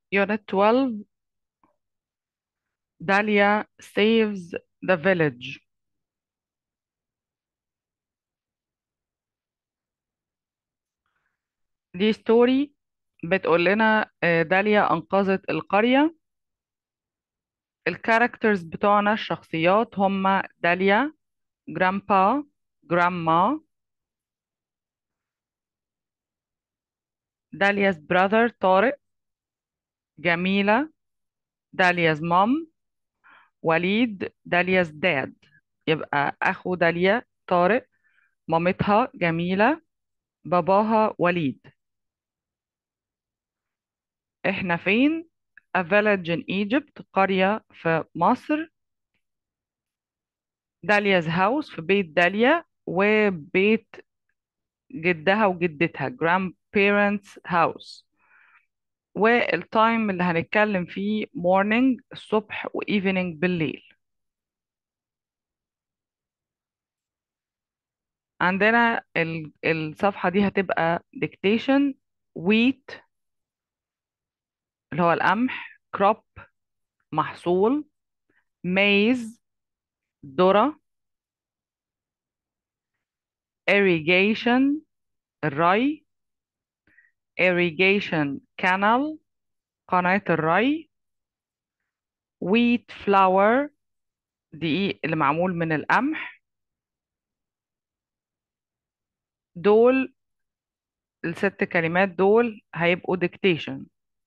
Unit 12 Dahlia saves the village دي ستوري بتقول لنا آه، داليا أنقذت القرية الكاركترز بتوعنا الشخصيات هم داليا جرامبا جرامما داليا's brother طارق جميلة داليا's mom وليد داليا's dad يبقى أخو داليا طارق مامتها جميلة باباها وليد احنا فين a village in Egypt قرية في مصر داليا's house في بيت داليا وبيت جدها وجدتها grandparents house والتايم اللي هنتكلم فيه morning الصبح و evening بالليل عندنا ال- الصفحة دي هتبقى dictation wheat اللي هو القمح crop محصول maize ذرة irrigation الري irrigation canal قناة الري wheat flour دقيق اللي معمول من القمح دول الست كلمات دول هيبقوا dictation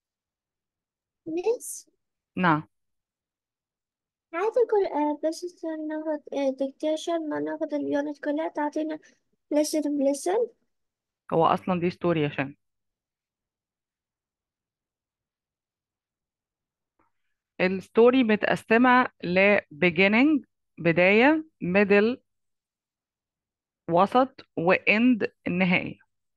ميس نعم عادي كل آه بس استنى ناخد ديكتيشن ما ناخد اليونت كلها تعطينا listen بلسن هو أصلا دي ستوري عشان الستوري متقسمة ل beginning بداية middle وسط و end النهاية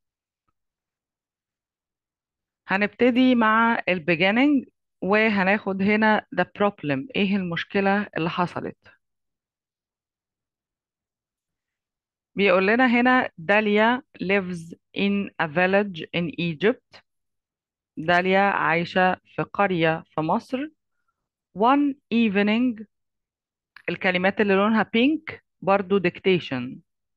هنبتدي مع ال beginning وهناخد هنا the problem ايه المشكلة اللي حصلت بيقول لنا هنا داليا lives in a village in Egypt داليا عايشة في قرية في مصر one evening الكلمات اللي لونها pink برضو dictation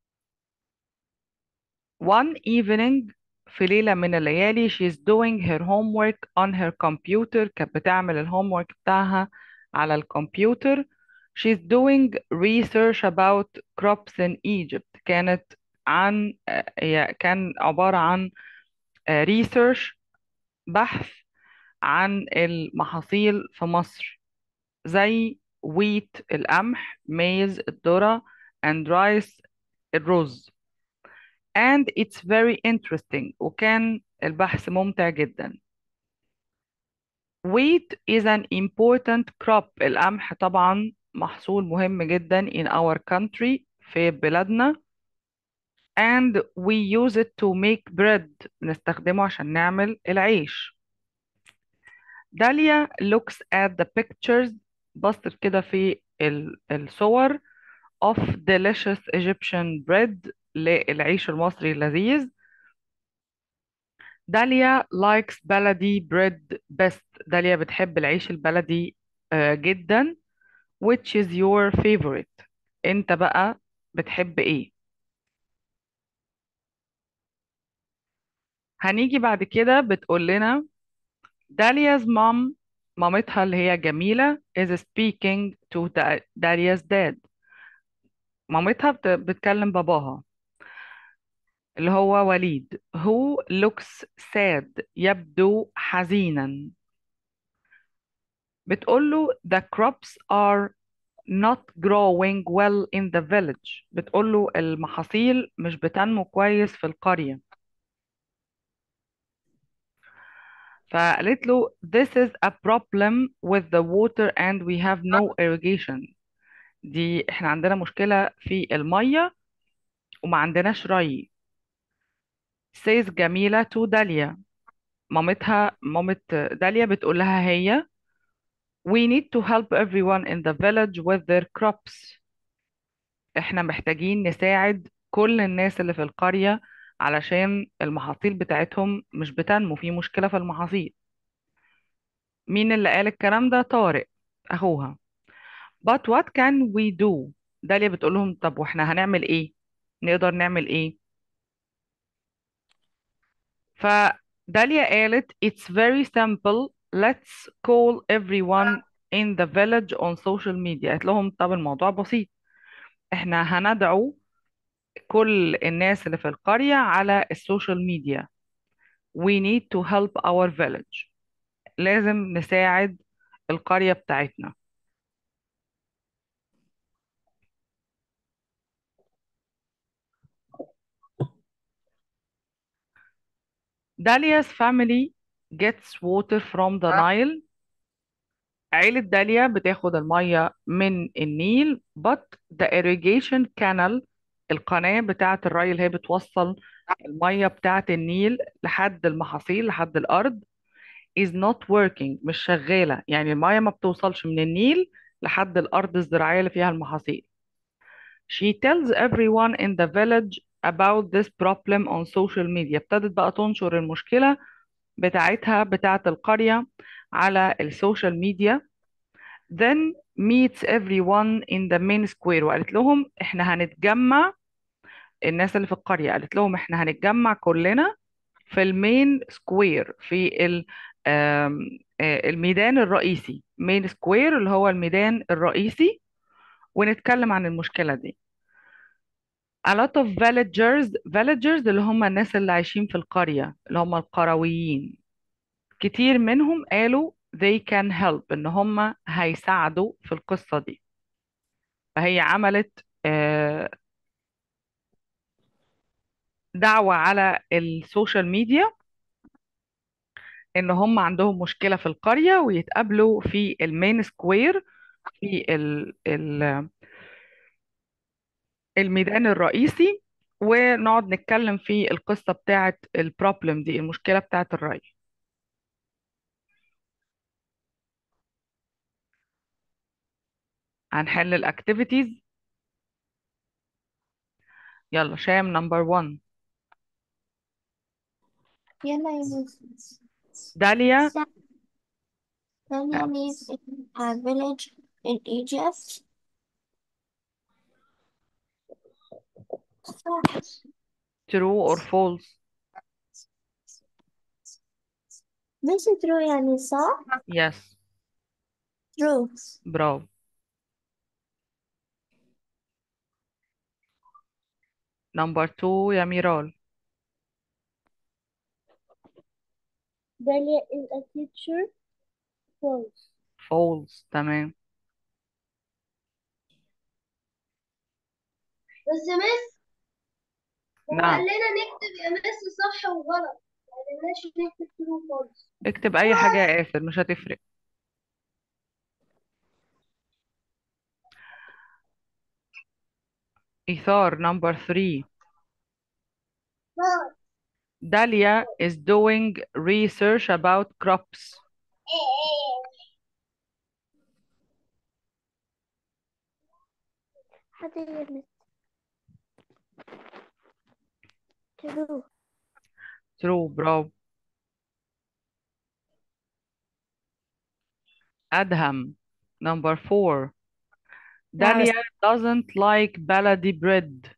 one evening في ليلة من الليالي she's doing her homework on her computer كانت بتعمل الهوم work بتاعها على الكمبيوتر she's doing research about crops in Egypt كانت عن آه، هي كان عبارة عن آه، research بحث عن المحاصيل في مصر زي wheat القمح maize الذرة and rice الرز and it's very interesting وكان البحث ممتع جدا wheat is an important crop القمح طبعا محصول مهم جدا in our country في بلادنا and we use it to make bread بنستخدمه عشان نعمل العيش داليا looks at the pictures بصت كده في ال- الصور of delicious Egyptian bread للعيش المصري اللذيذ داليا likes بلدي bread best داليا بتحب العيش البلدي آه، جدا which is your favorite انت بقى بتحب ايه هنيجي بعد كده بتقول لنا داليا's mom مامتها اللي هي جميلة is speaking to Da- داليا's dad مامتها بت- بتكلم باباها اللي هو وليد who looks sad يبدو حزينا بتقول له the crops are not growing well in the village بتقول له المحاصيل مش بتنمو كويس في القرية فقالت له this is a problem with the water and we have no irrigation دي احنا عندنا مشكلة في المية وما عندناش ري says جميلة to داليا مامتها مامة داليا بتقول لها هي we need to help everyone in the village with their crops احنا محتاجين نساعد كل الناس اللي في القرية علشان المحاصيل بتاعتهم مش بتنمو في مشكلة في المحاصيل مين اللي قال الكلام ده طارق أخوها but what can we do داليا بتقول لهم طب واحنا هنعمل ايه نقدر نعمل ايه فداليا قالت it's very simple let's call everyone in the village on social media قالت لهم طب الموضوع بسيط احنا هندعو كل الناس اللي في القرية على السوشيال ميديا we need to help our village لازم نساعد القرية بتاعتنا Dahlia's family gets water from the Nile عيلة داليا بتاخد المية من النيل but the irrigation canal القناة بتاعة الري اللي هي بتوصل المية بتاعة النيل لحد المحاصيل لحد الأرض is not working مش شغالة يعني المية ما بتوصلش من النيل لحد الأرض الزراعية اللي فيها المحاصيل She tells everyone in the village about this problem on social media ابتدت بقى تنشر المشكلة بتاعتها بتاعة القرية على السوشيال ميديا then meets everyone in the main square وقالت لهم احنا هنتجمع الناس اللي في القرية قالت لهم احنا هنتجمع كلنا في المين سكوير في ال آم، آه، الميدان الرئيسي مين سكوير اللي هو الميدان الرئيسي ونتكلم عن المشكلة دي a lot of villagers villagers اللي هم الناس اللي عايشين في القرية اللي هم القرويين كتير منهم قالوا they can help ان هم هيساعدوا في القصة دي فهي عملت آه، دعوة على السوشيال ميديا ان هم عندهم مشكلة في القرية ويتقابلوا في المين سكوير في ال ال الميدان الرئيسي ونقعد نتكلم في القصة بتاعت البروبلم دي المشكلة بتاعت الري هنحل الاكتيفيتيز يلا شام نمبر 1 يلا يا مس داليا Dahlia lives in a village in Egypt. true or false مش true يعني صح؟ yes True. برافو نمبر 2 يا ميرال Dahlia is a teacher. False. false تمام بس يا مس هو نعم قال لنا نكتب يا مس صح وغلط ما قالناش نكتب true false اكتب اي حاجة يا آسر مش هتفرق إيثار نمبر 3 false. Dahlia is doing research about crops حد يلمس true. true برافو أدهم number 4 نعم Dahlia doesn't like بلدي bread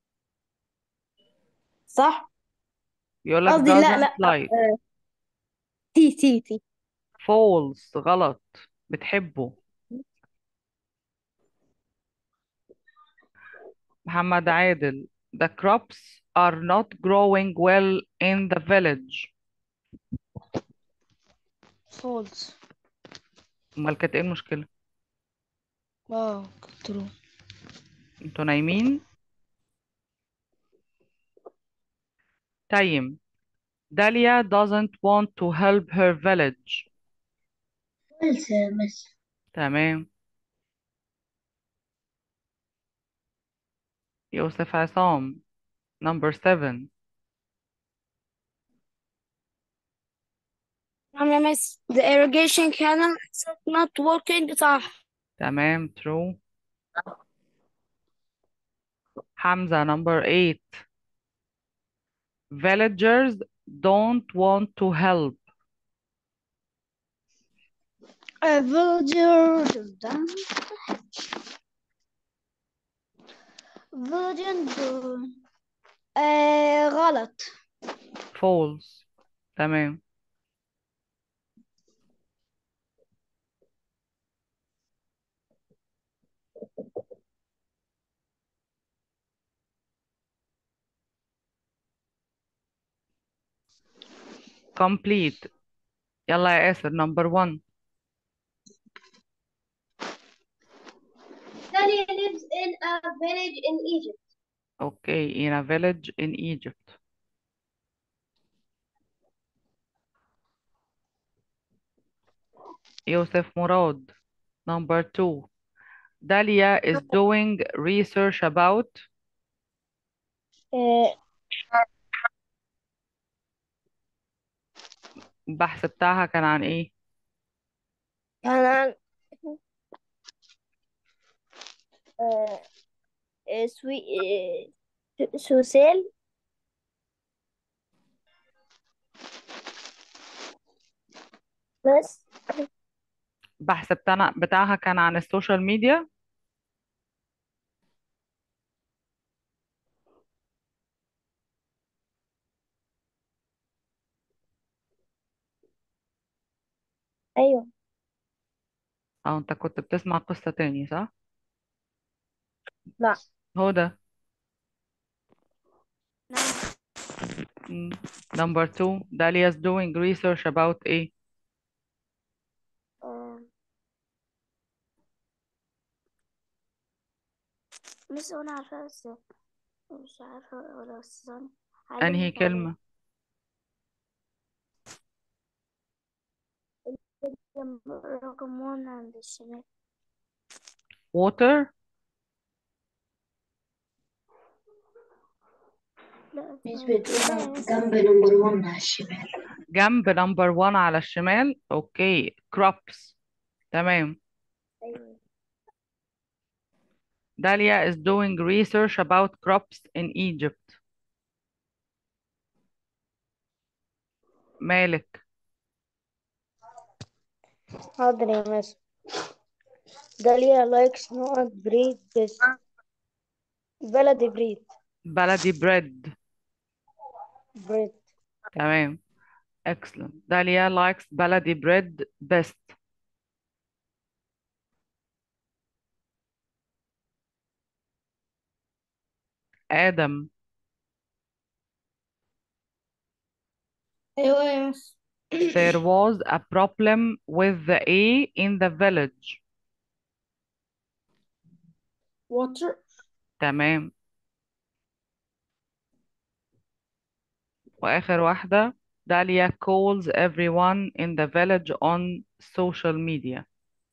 صح يقول لك قصدي لا doesn't لا like آه، تي تي تي false غلط بتحبه محمد عادل the crops are not growing well in the village فولس امال كانت ايه المشكلة اه ترو انتوا نايمين تايم Dahlia doesn't want to help her village false يا مس تمام يوسف عصام number 7 نعم يا مس the irrigation canal is not working صح تمام true حمزة number 8 villagers don't want to help A villager villager آه غلط false تمام complete يلا يا آسر number one Dahlia lives in a village in Egypt. okay in a village in Egypt يوسف مراد number two Dalia is doing research about آه البحث بتاعها كان عن ايه كان عن آه آه سوي آه سوسيل بس البحث بتاعنا بتاعها كان عن السوشيال ميديا ايوه اه انت كنت بتسمع قصة تاني صح لا هو ده نعم مم. number two Dalia is doing research about ايه آه. لسه انا عارفه بس مش عارفه ولا بس ثانية. عايزة انهي أقولك على كلمة رقم رقم 1 عند الشمال water لا مش ثانية. بتقول بس جنب نمبر 1 على الشمال جنب number one على الشمال اوكي crops تمام ايوه Dalia is doing research about crops in Egypt مالك حاضر يا مس داليا لايكس نوت بريد بس بلدي بريد بلدي bread بريد تمام excellent Dalia likes بلدي bread best آدم ايوه يا مس there was a problem with the A in the village water تمام وآخر واحدة Dalia calls everyone in the village on social media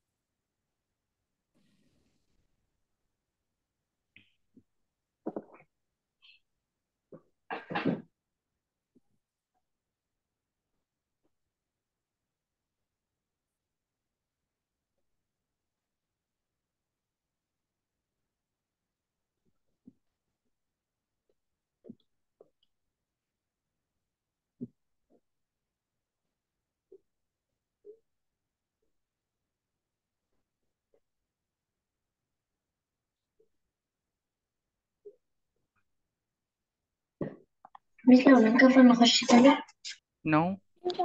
مش لو نكفى نخش تاني no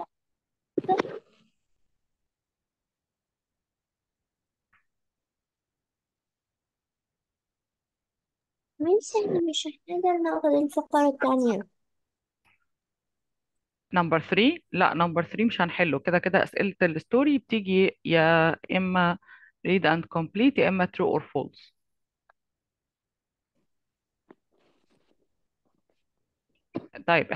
ميس احنا مش هنقدر ناخد الفقرة التانية number 3 لا number 3 مش هنحله كده كده أسئلة الستوري بتيجي يا إما read and complete يا إما true or false طيب